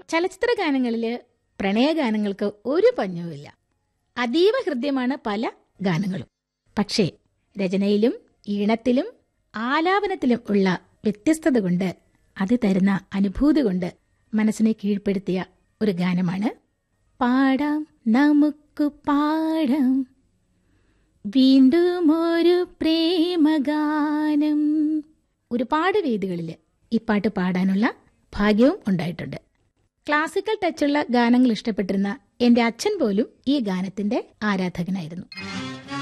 ചലച്ചിത്ര ഗാനങ്ങളില് പ്രണയഗാനങ്ങൾക്ക് ഒരു പഞ്ഞവുമില്ല അതീവ ഹൃദ്യമാണ് പല ഗാനങ്ങളും പക്ഷേ രചനയിലും ഈണത്തിലും ആലാപനത്തിലും ഉള്ള വ്യത്യസ്തത കൊണ്ട് അത് തരുന്ന അനുഭൂതി കൊണ്ട് മനസ്സിനെ കീഴ്പ്പെടുത്തിയ ഒരു ഗാനമാണ് പാടാം നമുക്ക് പാടാം വീണ്ടും ഒരു പ്രേമഗാനം ഒരുപാട് വേദികളിൽ ഈ പാട്ട് പാടാനുള്ള ഭാഗ്യവും ഉണ്ടായിട്ടുണ്ട് ക്ലാസിക്കൽ ടച്ചുള്ള ഗാനങ്ങൾ ഇഷ്ടപ്പെട്ടിരുന്ന എന്റെ അച്ഛൻ പോലും ഈ ഗാനത്തിന്റെ ആരാധകനായിരുന്നു